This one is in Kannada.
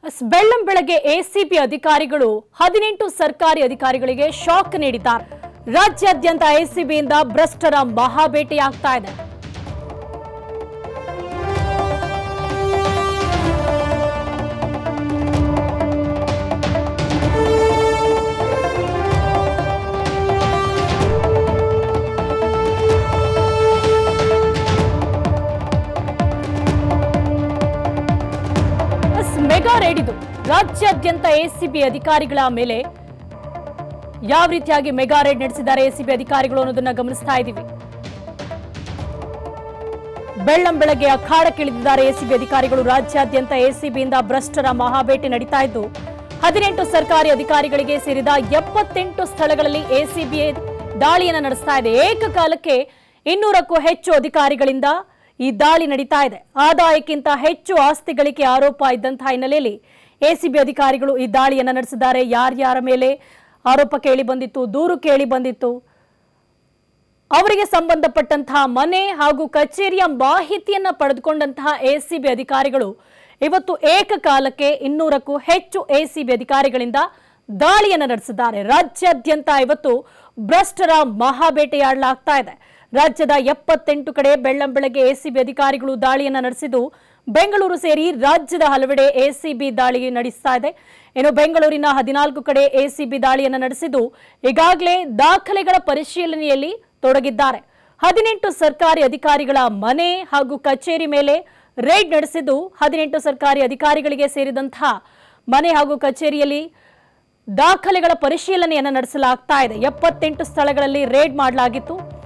ಎಸ್, ಬೆಳ್ಳಂ ಬೆಳಗ್ಗೆ ಎಸಿಬಿ ಅಧಿಕಾರಿಗಳು ಹದಿನೆಂಟು ಸರ್ಕಾರಿ ಅಧಿಕಾರಿಗಳಿಗೆ ಶಾಕ್ ನೀಡಿದ್ದಾರೆ ರಾಜ್ಯಾದ್ಯಂತ ಎಸಿಬಿಯಿಂದ ಭ್ರಷ್ಟರ ಮಹಾಬೇಟೆಯಾಗ್ತಾ ಇದೆ ಎಸ್, ಮೆಗಾ ರೇಡ್ ಇದು ರಾಜ್ಯಾದ್ಯಂತ ಎಸಿಬಿ ಅಧಿಕಾರಿಗಳ ಮೇಲೆ ಯಾವ ರೀತಿಯಾಗಿ ಮೆಗಾ ರೇಡ್ ನಡೆಸಿದ್ದಾರೆ ಎಸಿಬಿ ಅಧಿಕಾರಿಗಳು ಅನ್ನೋದನ್ನ ಗಮನಿಸ್ತಾ ಇದ್ದೀವಿ ಬೆಳ್ಳಂ ಬೆಳಗ್ಗೆ ಅಖಾಡಕ್ಕಿಳಿದಿದ್ದಾರೆ ಎಸಿಬಿ ಅಧಿಕಾರಿಗಳು ರಾಜ್ಯಾದ್ಯಂತ ಎಸಿಬಿಯಿಂದ ಭ್ರಷ್ಟರ ಮಹಾಬೇಟೆ ನಡೀತಾ ಇದ್ದು ಹದಿನೆಂಟು ಸರ್ಕಾರಿ ಅಧಿಕಾರಿಗಳಿಗೆ ಸೇರಿದ ಎಪ್ಪತ್ತೆಂಟು ಸ್ಥಳಗಳಲ್ಲಿ ಎಸಿಬಿ ದಾಳಿಯನ್ನು ನಡೆಸ್ತಾ ಇದೆ ಏಕಕಾಲಕ್ಕೆ ಇನ್ನೂರಕ್ಕೂ ಹೆಚ್ಚು ಅಧಿಕಾರಿಗಳಿಂದ ಈ ದಾಳಿ ನಡೀತಾ ಇದೆ ಆದಾಯಕ್ಕಿಂತ ಹೆಚ್ಚು ಆಸ್ತಿ ಗಳಿಕೆ ಆರೋಪ ಇದ್ದಂತಹ ಹಿನ್ನೆಲೆಯಲ್ಲಿ ಎಸಿಬಿ ಅಧಿಕಾರಿಗಳು ಈ ದಾಳಿಯನ್ನು ನಡೆಸಿದ್ದಾರೆ ಯಾರ್ಯಾರ ಮೇಲೆ ಆರೋಪ ಕೇಳಿ ಬಂದಿತ್ತು ದೂರು ಕೇಳಿ ಬಂದಿತ್ತು ಅವರಿಗೆ ಸಂಬಂಧಪಟ್ಟಂತಹ ಮನೆ ಹಾಗೂ ಕಚೇರಿಯ ಮಾಹಿತಿಯನ್ನ ಪಡೆದುಕೊಂಡಂತಹ ಎಸಿಬಿ ಅಧಿಕಾರಿಗಳು ಇವತ್ತು ಏಕಕಾಲಕ್ಕೆ ಇನ್ನೂರಕ್ಕೂ ಹೆಚ್ಚು ಎಸಿಬಿ ಅಧಿಕಾರಿಗಳಿಂದ ದಾಳಿಯನ್ನು ನಡೆಸಿದ್ದಾರೆ ರಾಜ್ಯಾದ್ಯಂತ ಇವತ್ತು ಭ್ರಷ್ಟರ ಮಹಾಬೇಟೆಯಾಡಲಾಗ್ತಾ ಇದೆ ರಾಜ್ಯದ ಎಪ್ಪತ್ತೆಂಟು ಕಡೆ ಬೆಳ್ಳಂ ಬೆಳಗ್ಗೆ ಎಸಿಬಿ ಅಧಿಕಾರಿಗಳು ದಾಳಿಯನ್ನು ನಡೆಸಿದ್ದು ಬೆಂಗಳೂರು ಸೇರಿ ರಾಜ್ಯದ ಹಲವೆಡೆ ಎಸಿಬಿ ದಾಳಿ ನಡೆಸ್ತಾ ಇದೆ ಇನ್ನು ಬೆಂಗಳೂರಿನ ಹದಿನಾಲ್ಕು ಕಡೆ ಎಸಿಬಿ ದಾಳಿಯನ್ನು ನಡೆಸಿದ್ದು ಈಗಾಗಲೇ ದಾಖಲೆಗಳ ಪರಿಶೀಲನೆಯಲ್ಲಿ ತೊಡಗಿದ್ದಾರೆ ಹದಿನೆಂಟು ಸರ್ಕಾರಿ ಅಧಿಕಾರಿಗಳ ಮನೆ ಹಾಗೂ ಕಚೇರಿ ಮೇಲೆ ರೇಡ್ ನಡೆಸಿದ್ದು ಹದಿನೆಂಟು ಸರ್ಕಾರಿ ಅಧಿಕಾರಿಗಳಿಗೆ ಸೇರಿದಂತಹ ಮನೆ ಹಾಗೂ ಕಚೇರಿಯಲ್ಲಿ ದಾಖಲೆಗಳ ಪರಿಶೀಲನೆಯನ್ನು ನಡೆಸಲಾಗ್ತಾ ಇದೆ ಎಪ್ಪತ್ತೆಂಟು ಸ್ಥಳಗಳಲ್ಲಿ ರೇಡ್ ಮಾಡಲಾಗಿತ್ತು